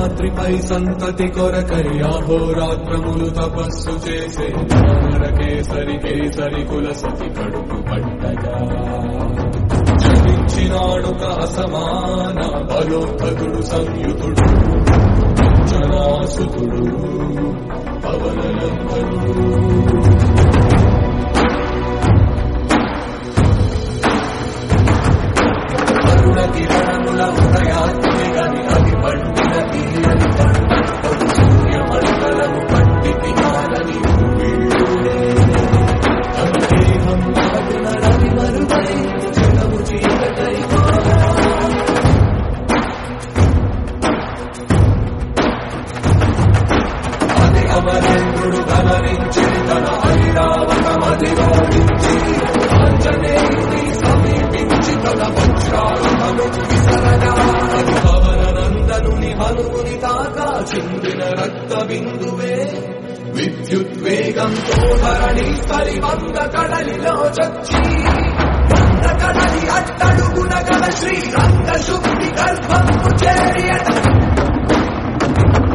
రాత్రిపై సంతతి కొరకై అహోరాత్రములు తపస్సు చేసే నరకేసరి కేసరి కుల సతి కడుపు పట్టగా జనించినాడుక అసమాన బలోద్ధతుడు సంయుతుడు జనాసుతుడు పవననందనుడు కరుణ కిరణముల ఉదయాత్మిగని అది పండిన తీయని పండు సూర్యమండలము పండితి కాలని వీడునే సందేహం నాటున రవి మరుగై జగము చీకటై మారా. అది అమరేంద్రుడు గమనించి తన ఐరావతమధిరోహించి ఆంజనేయుని సమీపించి తన వజ్రాయుధము విసరగా అది పవననందనుని హనుముని తాకా చిందిన రక్త బిందువే విద్యుద్వేగంతో ధరణి స్థలి వంద కడలిలో చచ్చి వంద కడలి అట్టడుగున గల శ్రీరంగ శుద్ధి గర్భము చేరియట